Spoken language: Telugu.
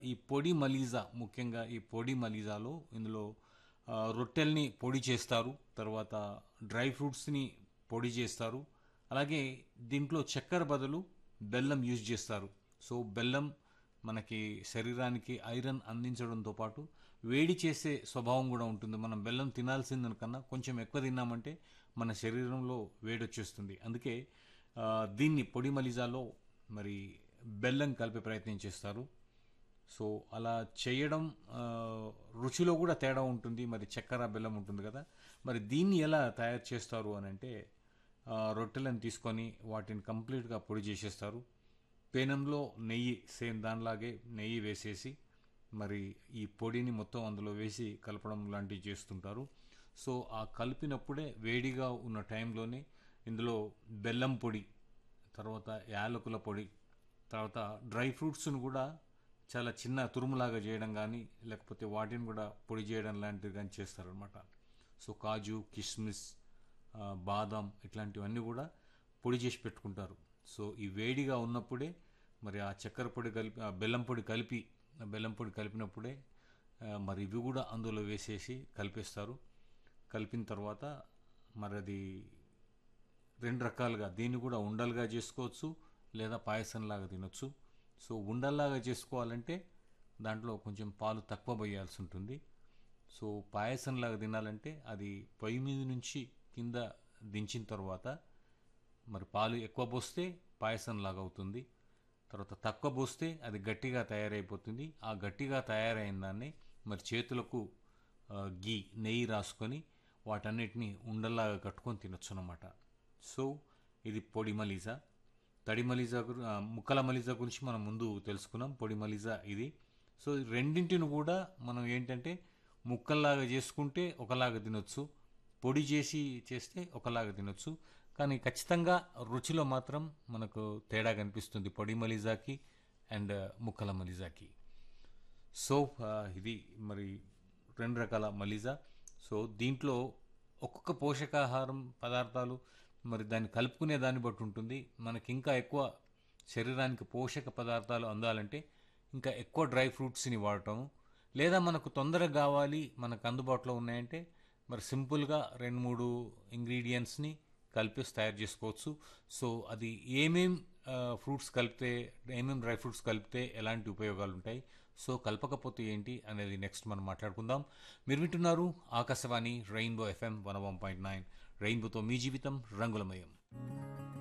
ఈ పొడి మలీజా ముఖ్యంగా ఈ పొడి మలీజాలో ఇందులో ఆ, రొట్టెల్ని పొడి చేస్తారు తర్వాత డ్రై ఫ్రూట్స్ని పొడి చేస్తారు అలాగే దీంట్లో చక్కెర బదులు బెల్లం యూజ్ చేస్తారు సో బెల్లం మనకి శరీరానికి ఐరన్ అందించడంతో పాటు వేడి చేసే స్వభావం కూడా ఉంటుంది మనం బెల్లం తినాల్సిందనికన్నా కొంచెం ఎక్కువ తిన్నామంటే మన శరీరంలో వేడి వచ్చేస్తుంది అందుకే ఆ, దీన్ని పొడి మలిజాలో మరి బెల్లం కలిపే ప్రయత్నం చేస్తారు సో అలా చేయడం ఆ, రుచిలో కూడా తేడా ఉంటుంది మరి చక్కెర బెల్లం ఉంటుంది కదా మరి దీన్ని ఎలా తయారు చేస్తారు అని అంటే ఆ, రొట్టెలను తీసుకొని వాటిని కంప్లీట్గా పొడి చేసేస్తారు పేనంలో నెయ్యి సేమ్ దానిలాగే నెయ్యి వేసేసి మరి ఈ పొడిని మొత్తం అందులో వేసి కలపడం లాంటివి చేస్తుంటారు సో ఆ కలిపినప్పుడే వేడిగా ఉన్న టైంలోనే ఇందులో బెల్లం పొడి తర్వాత యాలకుల పొడి తర్వాత డ్రై ఫ్రూట్స్ను కూడా చాలా చిన్న తురుములాగా చేయడం కానీ లేకపోతే వాటిని కూడా పొడి చేయడం లాంటివి కానీ చేస్తారనమాట సో కాజు కిస్మిస్ ఆ, బాదం ఇట్లాంటివన్నీ కూడా పొడి చేసి పెట్టుకుంటారు సో ఈ వేడిగా ఉన్నప్పుడే మరి ఆ చక్కెర పొడి కలిపి ఆ బెల్లం పొడి కలిపి ఆ బెల్లం పొడి కలిపినప్పుడే ఆ, మరి ఇవి కూడా అందులో వేసేసి కలిపేస్తారు కలిపిన తర్వాత మరి అది రెండు రకాలుగా దీన్ని కూడా ఉండలుగా చేసుకోవచ్చు లేదా పాయసంలాగా తినొచ్చు సో ఉండల్లాగా చేసుకోవాలంటే దాంట్లో కొంచెం పాలు తక్కువ పోయాల్సి ఉంటుంది సో పాయసంలాగా తినాలంటే అది పొయ్యి మీద నుంచి కింద దించిన తర్వాత మరి పాలు ఎక్కువ పోస్తే పాయసంలాగా అవుతుంది తర్వాత తక్కువ పోస్తే అది గట్టిగా తయారైపోతుంది ఆ గట్టిగా తయారైన దాన్ని మరి చేతులకు ఆ, గీ నెయ్యి రాసుకొని వాటన్నిటిని ఉండల్లాగా కట్టుకొని తినొచ్చు అన్నమాట సో ఇది పొడి మలీజా తడి మలీజా గురి ఆ, ముక్కల మలీజా గురించి మనం ముందు తెలుసుకున్నాం పొడి మలీజా ఇది సో ఈ రెండింటిని కూడా మనం ఏంటంటే ముక్కల్లాగా చేసుకుంటే ఒకలాగా తినొచ్చు పొడి చేసి చేస్తే ఒకలాగా తినొచ్చు కానీ ఖచ్చితంగా రుచిలో మాత్రం మనకు తేడా కనిపిస్తుంది పొడి మలీజాకి అండ్ ముక్కల మలీజాకి సో ఆ, ఇది మరి రెండు రకాల మలీజా సో దీంట్లో ఒక్కొక్క పోషకాహారం పదార్థాలు మరి దాన్ని కలుపుకునే దాన్ని బట్టి ఉంటుంది మనకి ఇంకా ఎక్కువ శరీరానికి పోషక పదార్థాలు అందాలంటే ఇంకా ఎక్కువ డ్రై ఫ్రూట్స్ని వాడటం లేదా మనకు తొందరగా కావాలి మనకు అందుబాటులో ఉన్నాయంటే మరి సింపుల్గా రెండు మూడు ఇంగ్రీడియంట్స్ని కలిపేసి తయారు చేసుకోవచ్చు సో అది ఏమేం ఫ్రూట్స్ కలిపితే ఏమేం డ్రై ఫ్రూట్స్ కలిపితే ఎలాంటి ఉపయోగాలు ఉంటాయి సో కలపకపోతే ఏంటి అనేది నెక్స్ట్ మనం మాట్లాడుకుందాం మీరు వింటున్నారు Akashvani rainbow FM one one point nine రెయిన్బోతో మీ జీవితం రంగులమయం